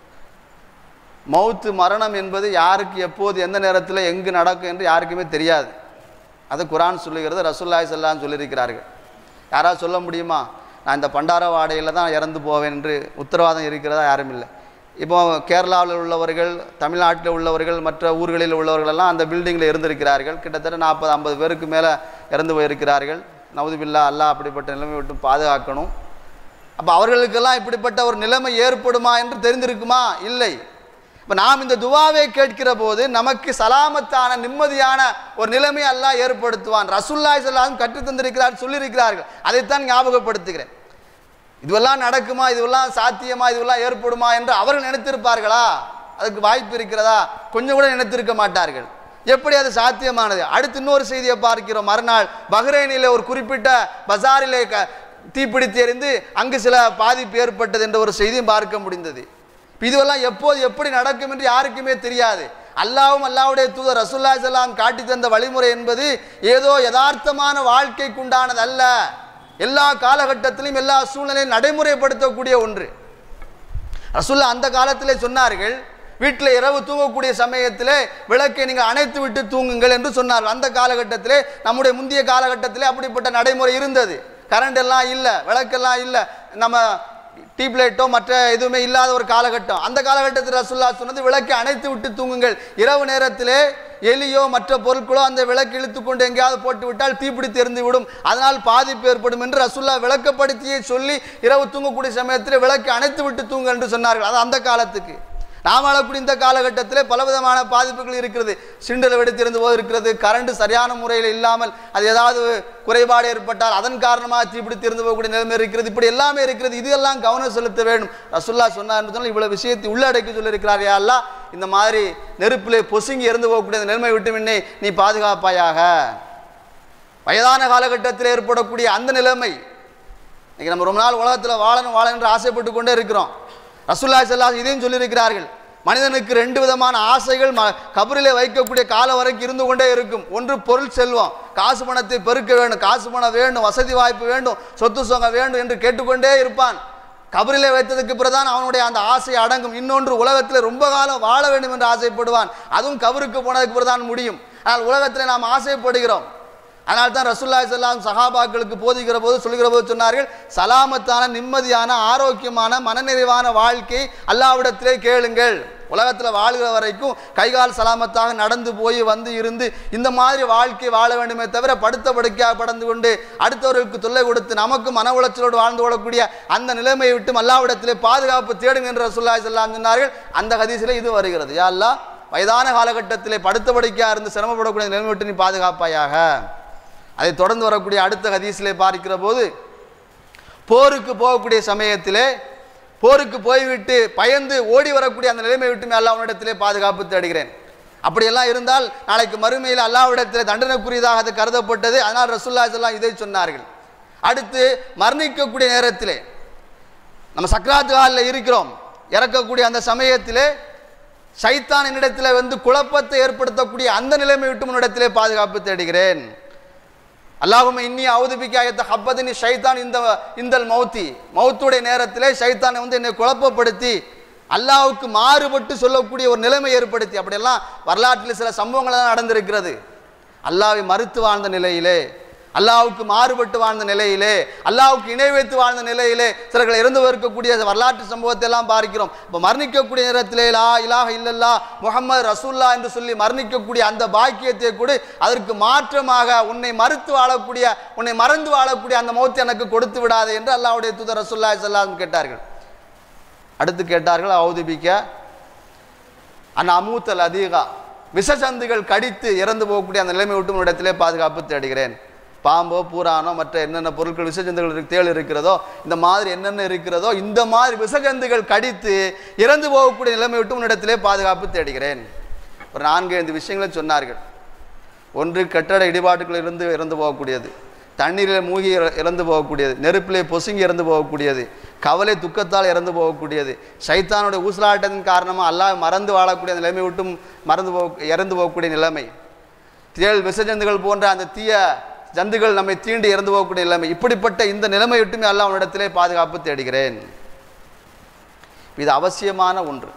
மௌத்து மரணம் என்பது யாருக்கு எப்போது எந்த நேரத்தில் எங்கு நடக்கும் என்று யாருக்குமே தெரியாது அது குரான் சொல்லுகிறது ரசூல்லாய் சொல்லான்னு சொல்லியிருக்கிறார்கள் யாராவது சொல்ல முடியுமா நான் இந்த பண்டார வாடையில் தான் இறந்து போவேன் என்று உத்தரவாதம் இருக்கிறதா யாரும் இல்லை இப்போ கேரளாவில் உள்ளவர்கள் தமிழ்நாட்டில் உள்ளவர்கள் மற்ற ஊர்களில் உள்ளவர்கள் எல்லாம் அந்த பில்டிங்கில் இருந்திருக்கிறார்கள் கிட்டத்தட்ட நாற்பது ஐம்பது பேருக்கு மேலே இறந்து போயிருக்கிறார்கள் நவுதுபில்லா அல்லாஹ் அப்படிப்பட்ட நிலைமை விட்டு பாதுகாக்கணும் அப்போ அவர்களுக்கெல்லாம் இப்படிப்பட்ட ஒரு நிலைமை ஏற்படுமா என்று தெரிந்திருக்குமா இல்லை இப்போ நாம் இந்த துவாவை கேட்கிற போது நமக்கு சலாமத்தான நிம்மதியான ஒரு நிலைமை அல்லாஹ் ஏற்படுத்துவான் ரசுல்லாய் சொல்லாலும் கற்றுத் தந்திருக்கிறார் சொல்லியிருக்கிறார்கள் அதைத்தான் ஞாபகப்படுத்துகிறேன் இதுவெல்லாம் நடக்குமா இதுவெல்லாம் சாத்தியமா இதுவெல்லாம் ஏற்படுமா என்று அவர்கள் நினைத்திருப்பார்களா அதுக்கு வாய்ப்பு இருக்கிறதா கொஞ்சம் கூட நினைத்திருக்க மாட்டார்கள் எப்படி அது சாத்தியமானது அடுத்து இன்னொரு செய்தியை பார்க்கிறோம் மறுநாள் பஹ்ரைனிலே ஒரு குறிப்பிட்ட பஜாரிலே க தீப்பிடித்து எறிந்து அங்கு சில பாதிப்பு ஏற்பட்டது என்ற ஒரு செய்தியும் பார்க்க முடிந்தது இப்ப இதுவெல்லாம் எப்போது எப்படி நடக்கும் என்று யாருக்குமே தெரியாது அல்லாவும் அல்லாவுடைய தூதர் ரசூல்லா ஸல்லல்லாஹு காட்டி தந்த வழிமுறை என்பது ஏதோ யதார்த்தமான வாழ்க்கைக்குண்டானது அல்ல எல்லா காலகட்டத்திலும் எல்லா சூழ்நிலையும் நடைமுறைப்படுத்தக்கூடிய ஒன்று ரசூல்லா அந்த காலத்திலே சொன்னார்கள் வீட்டில் இரவு தூங்கக்கூடிய சமயத்திலே விளக்கை நீங்கள் அணைத்து விட்டு தூங்குங்கள் என்று சொன்னார்கள் அந்த காலகட்டத்திலே நம்முடைய முந்தைய காலகட்டத்திலே அப்படிப்பட்ட நடைமுறை இருந்தது கரண்ட் எல்லாம் இல்லை விளக்கெல்லாம் இல்லை நம்ம டியூப் லைட்டோ மற்ற எதுவுமே இல்லாத ஒரு காலகட்டம் அந்த காலகட்டத்தில் ரசுல்லா சொன்னது விளக்கை அணைத்து விட்டு தூங்குங்கள் இரவு நேரத்திலே எலியோ மற்ற பொருட்களோ அந்த விளக்கு இழுத்து கொண்டு எங்கேயாவது போட்டு விட்டால் தீப்பிடித்து எரிந்து விடும் அதனால் பாதிப்பு ஏற்படும் என்று ரசுல்லா விளக்கப்படுத்தியே சொல்லி இரவு தூங்கக்கூடிய சமயத்தில் விளக்கை அணைத்து விட்டு தூங்க என்று சொன்னார்கள் அது அந்த காலத்துக்கு நாம் வாழக்கூடிய இந்த காலகட்டத்தில் பலவிதமான பாதிப்புகள் இருக்கிறது சிண்டல் வெடித்திருந்து போது இருக்கிறது கரண்ட் சரியான முறையில் இல்லாமல் அது ஏதாவது குறைபாடு ஏற்பட்டால் அதன் காரணமாக தீப்பிடித்து இருந்து போகக்கூடிய நிலைமை இருக்கிறது இப்படி எல்லாமே இருக்கிறது இதெல்லாம் கவனம் செலுத்த வேண்டும் ரசுல்லா சொன்னார் என்று சொன்னால் இவ்வளவு விஷயத்தை உள்ளடக்கி சொல்லியிருக்கிறார் யா அல்லாஹ் இந்த மாதிரி நெருப்பிலே பொசுங்கி இறந்து போகக்கூடிய அந்த நிலைமை விட்டு முன்னே நீ பாதுகாப்பாயாக வயதான காலகட்டத்தில் ஏற்படக்கூடிய அந்த நிலைமை இன்னைக்கு நம்ம ரொம்ப நாள் உலகத்தில் வாழணும் வாழணும் என்று ஆசைப்பட்டு கொண்டே இருக்கிறோம் ரசூல்லா ஸல்லல்லாஹு அலைஹி இதையும் சொல்லியிருக்கிறார்கள் மனிதனுக்கு ரெண்டு விதமான ஆசைகள் ம கபரிலே வைக்கக்கூடிய காலம் வரைக்கும் இருந்து கொண்டே இருக்கும் ஒன்று பொருள் செல்வம் காசு பணத்தை பெருக்க வேண்டும் காசு பணம் வேண்டும் வசதி வாய்ப்பு வேண்டும் சொத்து சுகம் வேண்டும் என்று கேட்டுக்கொண்டே இருப்பான் கபரிலே வைத்ததுக்கு பிறகுதான் அவனுடைய அந்த ஆசை அடங்கும் இன்னொன்று உலகத்தில் ரொம்ப காலம் வாழ வேண்டும் என்று ஆசைப்படுவான் அதுவும் கபருக்கு போனதுக்கு பிறகுதான் முடியும் ஆனால் உலகத்தில் நாம் ஆசைப்படுகிறோம் அதனால தான் ரசூல்லா ஸல்லல்லாஹு சஹாபாக்களுக்கு போதிக்கிற போது சொல்லுகிற போது சொன்னார்கள் சலாமத்தான நிம்மதியான ஆரோக்கியமான மனநிறைவான வாழ்க்கை அல்லாவிடத்திலே கேளுங்கள் உலகத்தில் வாழ்கிற வரைக்கும் கைகால் சலாமத்தாக நடந்து போய் வந்து இருந்து இந்த மாதிரி வாழ்க்கை வாழ வேண்டுமே தவிர படுத்த படுக்கையாக படந்து கொண்டு அடுத்தவர்களுக்கு தொல்லை கொடுத்து நமக்கு மன உளைச்சலோடு வாழ்ந்து கொள்ளக்கூடிய அந்த நிலைமையை விட்டு அல்லாவிடத்திலே பாதுகாப்பு தேடுங்க என்று ரசூல்லா ஸல்லல்லாஹு சொன்னார்கள் அந்த ஹதீஸில் இது வருகிறது யா அல்லாஹ் வயதான காலகட்டத்திலே படுத்த படுக்கையாக இருந்து சிரமப்படக்கூடிய நிலைமை விட்டு நீ பாதுகாப்பாயாக அதை தொடர்ந்து வரக்கூடிய அடுத்த ஹதீஸிலே பார்க்கிற போது போருக்கு போகக்கூடிய சமயத்திலே போருக்கு போய்விட்டு பயந்து ஓடி வரக்கூடிய அந்த நிலைமை விட்டு அல்லாவிடத்திலே பாதுகாப்பு தேடுகிறேன் அப்படியெல்லாம் இருந்தால் நாளைக்கு மறுமையில் அல்லாவிடத்திலே தண்டனைக்குரியதாக அது கருதப்பட்டது அதனால் ரசூல்லா ஸல்லல்லாஹு இதை சொன்னார்கள் அடுத்து மரணிக்கக்கூடிய நேரத்திலே நம்ம சக்ராத் காலில் இருக்கிறோம் இறக்கக்கூடிய அந்த சமயத்திலே சைத்தான் என்னிடத்தில் வந்து குழப்பத்தை ஏற்படுத்தக்கூடிய அந்த நிலைமை விட்டு உன்னிடத்திலே பாதுகாப்பு தேடுகிறேன் அல்லாஹும் இன்னி அவுதுபிக்காயத்த ஹப்பதினி ஷைத்தான் இந்த இந்தல் மௌத்தி மௌத்துடைய நேரத்திலே ஷைத்தானை வந்து என்னை குழப்பப்படுத்தி அல்லாஹ்வுக்கு மாறுபட்டு சொல்லக்கூடிய ஒரு நிலைமை ஏற்படுத்தி அப்படியெல்லாம் வரலாற்றில் சில சம்பவங்கள் எல்லாம் நடந்திருக்கிறது அல்லாஹ்வை மறுத்து வாழ்ந்த நிலையிலே அல்லாஹ்வுக்கு மாறுபட்டு வாழ்ந்த நிலையிலே அல்லாஹ்வுக்கு இணை வைத்து வாழ்ந்த நிலையிலே சிலர்கள் இறந்து இருக்கக்கூடிய வரலாற்று சம்பவத்தை எல்லாம் பார்க்கிறோம் இப்போ மரணிக்கக்கூடிய நேரத்திலே லா இலாஹ இல்லல்லா முஹம்மது ரசூல்லா என்று சொல்லி மரணிக்கக்கூடிய அந்த பாக்கியத்தை கூட அதற்கு மாற்றமாக உன்னை மறுத்து வாழக்கூடிய உன்னை மறந்து வாழக்கூடிய அந்த மௌத்தை எனக்கு கொடுத்து விடாதே என்று அல்லாஹ்வுடைய தூதர் ரசூல்லா ஸல்லல்லாஹு கேட்டார்கள் அடுத்து கேட்டார்கள் அவுதுபிக்க அன் அமூத்தல் அதிகா விஷசந்துகள் கடித்து இறந்து போகக்கூடிய அந்த நிலைமை விட்டு இடத்திலே பாதுகாப்பு தேடுகிறேன் பாம்போ பூரானோ மற்ற என்னென்ன பொருட்கள் விஷஜந்துகள் இருக்கு தேள் இருக்கிறதோ இந்த மாதிரி என்னென்ன இருக்கிறதோ இந்த மாதிரி விஷஜந்துகள் கடித்து இறந்து போகக்கூடிய நிலைமை விட்டு உன்னிடத்திலே பாதுகாப்பு தேடுகிறேன் ஒரு நான்கு ஐந்து விஷயங்களை சொன்னார்கள் ஒன்று கட்டட இடிபாட்டுக்குள் இருந்து இறந்து போகக்கூடியது தண்ணீரில் மூழ்கி இற- இறந்து போகக்கூடியது நெருப்பிலே பொசுங்கி இறந்து போகக்கூடியது கவலை துக்கத்தால் இறந்து போகக்கூடியது சைத்தானுடைய ஊசலாட்டத்தின் காரணமாக அல்லாஹ் மறந்து வாழக்கூடிய நிலைமை விட்டும் மறந்து போக இறந்து போகக்கூடிய நிலைமை தேள் விசஜந்துகள் போன்ற அந்த தீய ஜந்துகள் நம்மை தீண்டி இறந்து போகக்கூடிய நிலைமை இப்படிப்பட்ட இந்த நிலைமை விட்டுமே அல்லாஹ் அவனிடத்திலே பாதுகாப்பு தேடுகிறேன் இது அவசியமான ஒன்று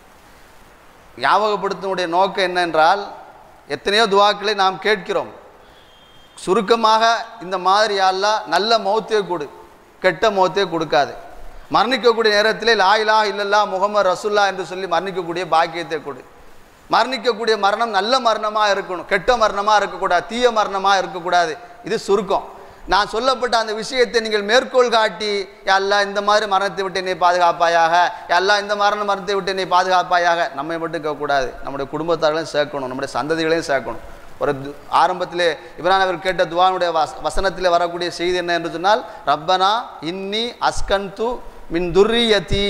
ஞாபகப்படுத்தினுடைய நோக்கம் என்னென்றால் எத்தனையோ துவாக்களை நாம் கேட்கிறோம் சுருக்கமாக இந்த மாதிரி அல்லா நல்ல மௌத்தே கொடு கெட்ட மௌத்தே கொடுக்காது மரணிக்கக்கூடிய நேரத்திலே லா இலாஹ இல்லல்லா முகமது ரசுல்லா என்று சொல்லி மரணிக்கக்கூடிய பாக்கியத்தை கொடு மரணிக்கக்கூடிய மரணம் நல்ல மரணமாக இருக்கணும் கெட்ட மரணமாக இருக்கக்கூடாது தீய மரணமாக இருக்கக்கூடாது இது சுருக்கம் நான் சொல்லப்பட்ட அந்த விஷயத்தை நீங்கள் மேற்கோள் காட்டி அல்லா இந்த மாதிரி மரணத்தை விட்டு என்னை பாதுகாப்பாயாக அல்லா இந்த மரண மரணத்தை விட்டு என்னை பாதுகாப்பாயாக நம்மை மட்டும் கேட்கக்கூடாது நம்முடைய குடும்பத்தார்களையும் சேர்க்கணும் நம்முடைய சந்ததிகளையும் சேர்க்கணும் ஒரு து- ஆரம்பத்திலே இப்ரான் அவர் கேட்ட துவானுடைய வச வசனத்திலே வரக்கூடிய செய்தி என்ன என்று சொன்னால் ரப்பனா இன்னி அஸ்கன்து மின் துர்ரியதி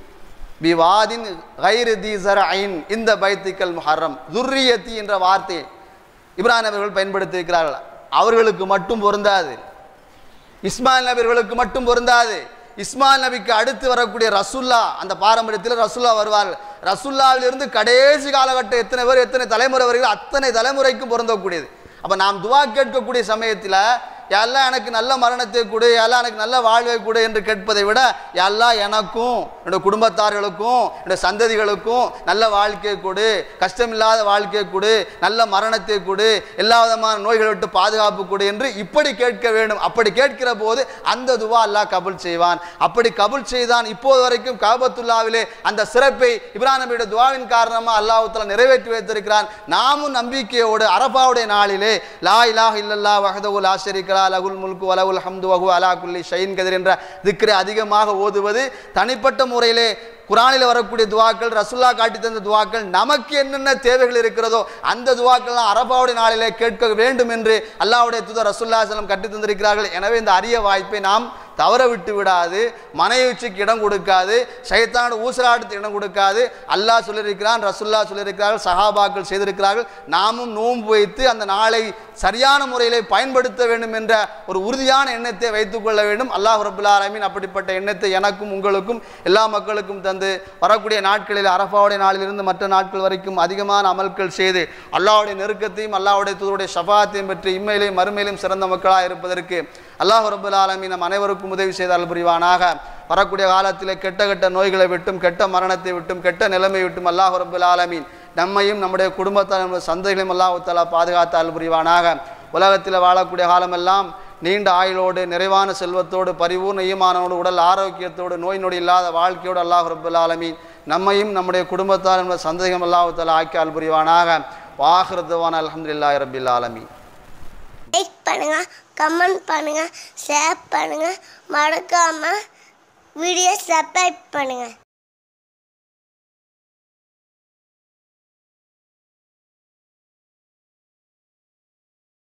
பிவாதின் கைரு தி ஐன் இந்த பைத்திக்கல் முஹர்ரம் துர்ரியத்தி என்ற வார்த்தை இப்ரான் அவர்கள் பயன்படுத்தியிருக்கிறார்கள் அவர்களுக்கு மட்டும் பொருந்தாது இஸ்மாயில் நபிகளுக்கு மட்டும் பொருந்தாது இஸ்மாயில் நபிக்கு அடுத்து வரக்கூடிய ரசுல்லா அந்த பாரம்பரியத்தில் ரசுல்லா வருவார்கள் ரசுல்லாவிலிருந்து கடைசி காலகட்டம் எத்தனை பேர் எத்தனை தலைமுறை வருகிறோ அத்தனை தலைமுறைக்கும் பொருந்தக்கூடியது அப்போ நாம் துவா கேட்கக்கூடிய சமயத்தில் எல்லாம் எனக்கு நல்ல மரணத்தை கொடு எல்லாம் எனக்கு நல்ல வாழ்வை கொடு என்று கேட்பதை விட எல்லாம் எனக்கும் என்னுடைய குடும்பத்தார்களுக்கும் என்னுடைய சந்ததிகளுக்கும் நல்ல வாழ்க்கையை கொடு கஷ்டமில்லாத வாழ்க்கையை கொடு நல்ல மரணத்தை கொடு எல்லா விதமான நோய்களை விட்டு பாதுகாப்பு கொடு என்று இப்படி கேட்க வேண்டும் அப்படி கேட்கிற போது அந்த துவா அல்லாஹ் கபுல் செய்வான் அப்படி கபுல் செய்தான் இப்போது வரைக்கும் காபத்துல்லாவிலே அந்த சிறப்பை இப்ராஹிம் நபியுடைய துவாவின் காரணமாக அல்லாஹ் தஆலா நிறைவேற்றி வைத்திருக்கிறான் நாமும் நம்பிக்கையோடு அரபாவுடைய நாளிலே லா இலாஹ இல்லல்லா வஹதஹு லா ஷரீக லா லகுல் முல்கு வலகுல் ஹம்து வஹு அலா குல்லி ஷைன் கதிர் என்ற திக்ரை அதிகமாக ஓதுவது தனிப்பட்ட முறையிலே குரானில் வரக்கூடிய துவாக்கள் ரசுல்லா காட்டி தந்த துவாக்கள் நமக்கு என்னென்ன தேவைகள் இருக்கிறதோ அந்த துவாக்கள்லாம் அரபாவுடைய நாளிலே கேட்க வேண்டும் என்று அல்லாஹ்வுடைய தூதர் ரசுல்லா செல்லம் கட்டி தந்திருக்கிறார்கள் எனவே இந்த அரிய வாய்ப்பை நாம் தவற விட்டு விடாது மனைவிச்சுக்கு இடம் கொடுக்காது சைத்தானோட ஊசலாட்டத்துக்கு இடம் கொடுக்காது அல்லாஹ் சொல்லியிருக்கிறான் ரசுல்லா சொல்லியிருக்கிறார்கள் சஹாபாக்கள் செய்திருக்கிறார்கள் நாமும் நோன்பு வைத்து அந்த நாளை சரியான முறையிலே பயன்படுத்த வேண்டும் என்ற ஒரு உறுதியான எண்ணத்தை வைத்துக் கொள்ள வேண்டும் அல்லாஹ் ரபுல்லா ஆலமீன் அப்படிப்பட்ட எண்ணத்தை எனக்கும் உங்களுக்கும் எல்லா மக்களுக்கும் தந்து வரக்கூடிய நாட்களில் அரஃபாவுடைய நாளிலிருந்து மற்ற நாட்கள் வரைக்கும் அதிகமான அமல்கள் செய்து அல்லாஹ்வுடைய நெருக்கத்தையும் அல்லாஹ்வுடைய தூதருடைய ஷஃபாத்தையும் பெற்று இம்மையிலையும் மறுமையிலும் சிறந்த மக்களாக இருப்பதற்கு அல்லாஹ் ரபுல் ஆலமீன் நம் அனைவருக்கும் உதவி செய்தால் புரிவானாக வரக்கூடிய காலத்தில் கெட்ட கெட்ட நோய்களை விட்டும் கெட்ட மரணத்தை விட்டும் கெட்ட நிலைமை விட்டும் அல்லாஹ் ரபுல் ஆலமீன் நம்மையும் நம்முடைய குடும்பத்தார் நம்முடைய சந்தைகளையும் அல்லாஹ் தஆலா பாதுகாத்தால் புரிவானாக உலகத்தில் வாழக்கூடிய காலமெல்லாம் நீண்ட ஆயுளோடு நிறைவான செல்வத்தோடு பரிபூர்ண ஈமானோடு உடல் ஆரோக்கியத்தோடு நோய் நொடி இல்லாத வாழ்க்கையோடு அல்லாஹ் ரபுல் ஆலமீன் நம்மையும் நம்முடைய குடும்பத்தார் நம்முடைய சந்தேகம் அல்லாஹ் தஆலா ஆக்கியால் புரிவானாக வாஹிருத்துவான் அல்ஹம்துலில்லாஹி ரபில் ஆலமீன் லைக் பண்ணுங்க கமெண்ட் பண்ணுங்க ஷேர் பண்ணுங்க மறக்காம வீடியோ சப்ஸ்கிரைப் பண்ணுங்க